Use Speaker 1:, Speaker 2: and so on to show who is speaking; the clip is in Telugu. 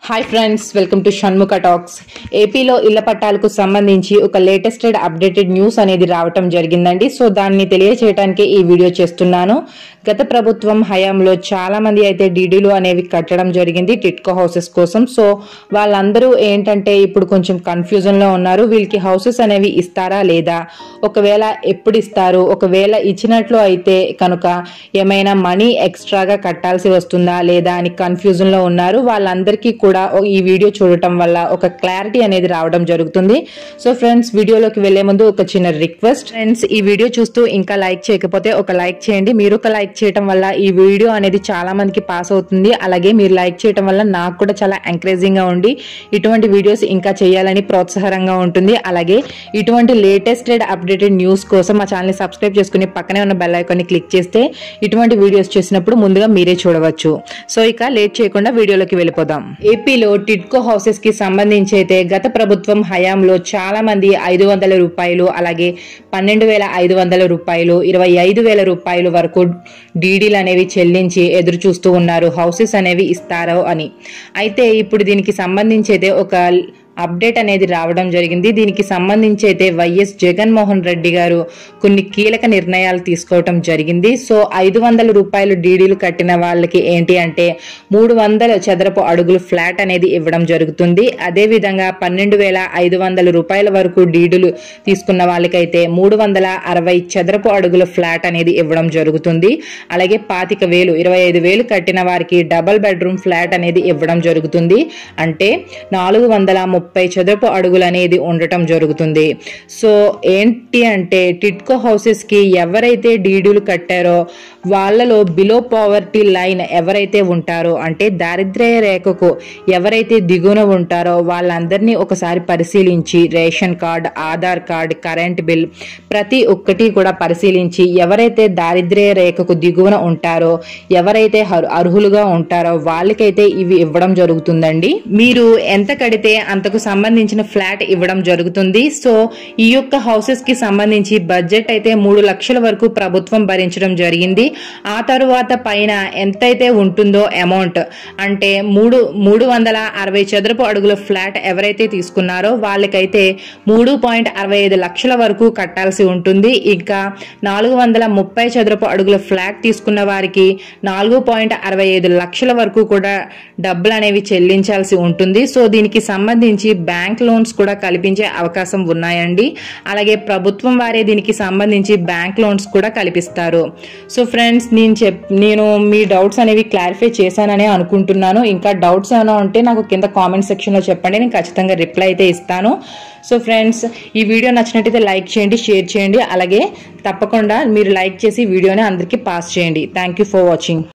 Speaker 1: hi friends welcome to Shanmukha talks ఏపీలో ఇళ్ల పట్టాలకు సంబంధించి ఒక లేటెస్టెడ్ అప్డేటెడ్ న్యూస్ అనేది రావటం జరిగిందండి సో దాన్ని తెలియచేయడానికి ఈ వీడియో చేస్తున్నాను గత ప్రభుత్వం హయాంలో చాలా మంది అయితే డీడీలు అనేవి కట్టడం జరిగింది టిట్కో హౌసెస్ కోసం సో వాళ్ళందరూ ఏంటంటే ఇప్పుడు కొంచెం కన్ఫ్యూజన్ లో ఉన్నారు వీళ్ళకి హౌసెస్ అనేవి ఇస్తారా లేదా ఒకవేళ ఎప్పుడు ఇస్తారు ఒకవేళ ఇచ్చినట్లు అయితే కనుక ఏమైనా మనీ ఎక్స్ట్రాగా కట్టాల్సి వస్తుందా లేదా అని కన్ఫ్యూజన్ లో ఉన్నారు వాళ్ళందరికీ కూడా ఓ- ఈ వీడియో చూడటం వల్ల ఒక క్లారిటీ అనేది రావడం జరుగుతుంది సో ఫ్రెండ్స్ వీడియోలోకి వెళ్లే ముందు ఒక చిన్న రిక్వెస్ట్ ఫ్రెండ్స్ ఈ వీడియో చూస్తూ ఇంకా లైక్ చేయకపోతే ఒక లైక్ చేయండి మీరు ఒక లైక్ చేయడం వల్ల ఈ వీడియో అనేది చాలా మందికి పాస్ అవుతుంది అలాగే మీరు లైక్ చేయడం వల్ల నాకు కూడా చాలా ఎంకరేజింగ్ గా ఉండి ఇటువంటి వీడియోస్ ఇంకా చేయాలని ప్రోత్సాహకరంగా ఉంటుంది అలాగే ఇటువంటి లేటెస్టెడ్ అప్డేటెడ్ న్యూస్ కోసం మా ఛానల్ సబ్స్క్రైబ్ చేసుకుని పక్కనే ఉన్న బెల్ ఐకాన్ని క్లిక్ చేస్తే ఇటువంటి వీడియోస్ చేసినప్పుడు ముందుగా మీరే చూడవచ్చు సో ఇక లేట్ చేయకుండా వీడియోలోకి వెళ్ళిపోదాం ఏపీలో టిడ్కో హౌసెస్ కి సంబంధించి అయితే గత ప్రభుత్వం హయాంలో చాలా మంది ఐదు వందల రూపాయలు అలాగే పన్నెండు వేల ఐదు వందల రూపాయలు ఇరవై ఐదు వేల రూపాయలు వరకు డీడీలు అనేవి చెల్లించి ఎదురు చూస్తూ ఉన్నారు హౌసెస్ అనేవి ఇస్తారో అని అయితే ఇప్పుడు దీనికి సంబంధించి అయితే ఒక అప్డేట్ అనేది రావడం జరిగింది దీనికి సంబంధించి అయితే వైఎస్ జగన్మోహన్ రెడ్డి గారు కొన్ని కీలక నిర్ణయాలు తీసుకోవటం జరిగింది సో ఐదు వందల రూపాయలు డీడీలు కట్టిన వాళ్ళకి ఏంటి అంటే మూడు వందల చదరపు అడుగులు ఫ్లాట్ అనేది ఇవ్వడం జరుగుతుంది అదే విధంగా పన్నెండు వేల ఐదు వందల రూపాయల వరకు డీడీలు తీసుకున్న వాళ్ళకైతే మూడు వందల అరవై చదరపు అడుగుల ఫ్లాట్ అనేది ఇవ్వడం జరుగుతుంది అలాగే పాతిక వేలు ఇరవై ఐదు వేలు కట్టిన వారికి డబల్ బెడ్రూమ్ ఫ్లాట్ అనేది ఇవ్వడం జరుగుతుంది అంటే నాలుగు వందల ముప్పై చదరపు అడుగులు అనేది ఉండటం జరుగుతుంది సో ఏంటి అంటే టిట్కో హౌసెస్ కి ఎవరైతే డీడీలు కట్టారో వాళ్ళలో బిలో పావర్టీ లైన్ ఎవరైతే ఉంటారో అంటే దారిద్ర్య రేఖకు ఎవరైతే దిగువన ఉంటారో వాళ్ళందరినీ ఒకసారి పరిశీలించి ration card Aadhaar card current bill ప్రతి ఒక్కటి కూడా పరిశీలించి ఎవరైతే దారిద్ర్య రేఖకు దిగువన ఉంటారో ఎవరైతే హరు- అర్హులుగా ఉంటారో వాళ్ళకైతే ఇవి ఇవ్వడం జరుగుతుందండి మీరు ఎంత కడితే అంతకు సంబంధించిన ఫ్లాట్ ఇవ్వడం జరుగుతుంది సో ఈ యొక్క హౌసెస్ కి సంబంధించి బడ్జెట్ అయితే మూడు లక్షల వరకు ప్రభుత్వం భరించడం జరిగింది ఆ తరువాత పైన ఎంతైతే ఉంటుందో అమౌంట్ అంటే మూడు మూడు వందల అరవై చదరపు అడుగుల ఫ్లాట్ ఎవరైతే తీసుకున్నారో వాళ్ళకైతే మూడు పాయింట్ అరవై ఐదు లక్షల వరకు కట్టాల్సి ఉంటుంది ఇంకా నాలుగు వందల ముప్పై చదరపు అడుగుల ఫ్లాట్ తీసుకున్న వారికి నాలుగు పాయింట్ అరవై ఐదు లక్షల వరకు కూడా డబ్బులు అనేవి చెల్లించాల్సి ఉంటుంది సో దీనికి సంబంధించి బ్యాంక్ లోన్స్ కూడా కల్పించే అవకాశం ఉన్నాయండి అలాగే ప్రభుత్వం వారే దీనికి సంబంధించి బ్యాంక్ లోన్స్ కూడా కల్పిస్తారు సో ఫ్రెండ్స్ నేను చెప్ నేను మీ డౌట్స్ అనేవి క్లారిఫై చేశానని అనుకుంటున్నాను ఇంకా డౌట్స్ ఏమైనా ఉంటే నాకు కింద కామెంట్ సెక్షన్లో చెప్పండి నేను ఖచ్చితంగా రిప్లై అయితే ఇస్తాను సో ఫ్రెండ్స్ ఈ వీడియో నచ్చినట్టయితే లైక్ చేయండి షేర్ చేయండి అలాగే తప్పకుండా మీరు లైక్ చేసి వీడియోని అందరికీ పాస్ చేయండి థ్యాంక్ యూ ఫర్ వాచింగ్